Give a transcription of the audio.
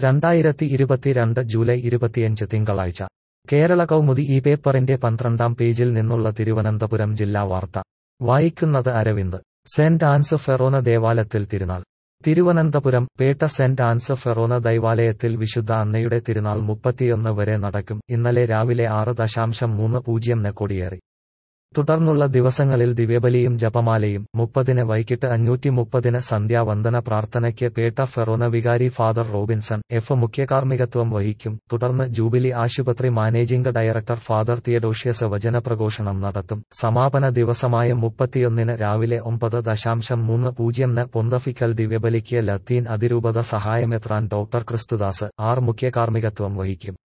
രണ്ടായിരത്തി ഇരുപത്തിരണ്ട് ജൂലൈ ഇരുപത്തിയഞ്ച് തിങ്കളാഴ്ച കേരള കൗമുദി ഈ പേപ്പറിന്റെ പന്ത്രണ്ടാം പേജിൽ നിന്നുള്ള തിരുവനന്തപുരം ജില്ലാ വാർത്ത വായിക്കുന്നത് അരവിന്ദ് സെന്റ് ആൻസ് ഫെറോന ദേവാലയത്തിൽ തിരുനാൾ Thiruvananthapuram Pettah saint Ann's forane ദൈവാലയത്തിൽ വിശുദ്ധ അന്നയുടെ തിരുനാൾ മുപ്പത്തിയൊന്ന് വരെ നടക്കും ഇന്നലെ രാവിലെ ആറ് ദശാംശം മൂന്ന് പൂജ്യം ന് കൊടിയേറി തുടർന്നുള്ള ദിവസങ്ങളിൽ ദിവ്യബലിയും ജപമാലയും മുപ്പതിന് വൈകിട്ട് അഞ്ഞൂറ്റി മുപ്പതിന് സന്ധ്യാവന്ദന പ്രാർത്ഥനയ്ക്ക് പേട്ട ഫെറോന വികാരി ഫാദർ റോബിൻസൺ എഫ് മുഖ്യകാർമ്മികത്വം വഹിക്കും തുടർന്ന് ജൂബിലി ആശുപത്രി മാനേജിംഗ് ഡയറക്ടർ ഫാദർ തിയഡോഷ്യസ് വചനപ്രഘോഷണം നടത്തും സമാപന ദിവസമായ മുപ്പത്തിയൊന്നിന് രാവിലെ ഒമ്പത് ദശാംശം മൂന്ന് പൂജ്യം ന് പൊന്തഫിക്കൽ ദിവ്യബലിക്ക് ലത്തീൻ അതിരൂപത സഹായമെത്രാൻ ഡോക്ടർ ക്രിസ്തുദാസ് ആർ മുഖ്യകാർമ്മികത്വം വഹിക്കും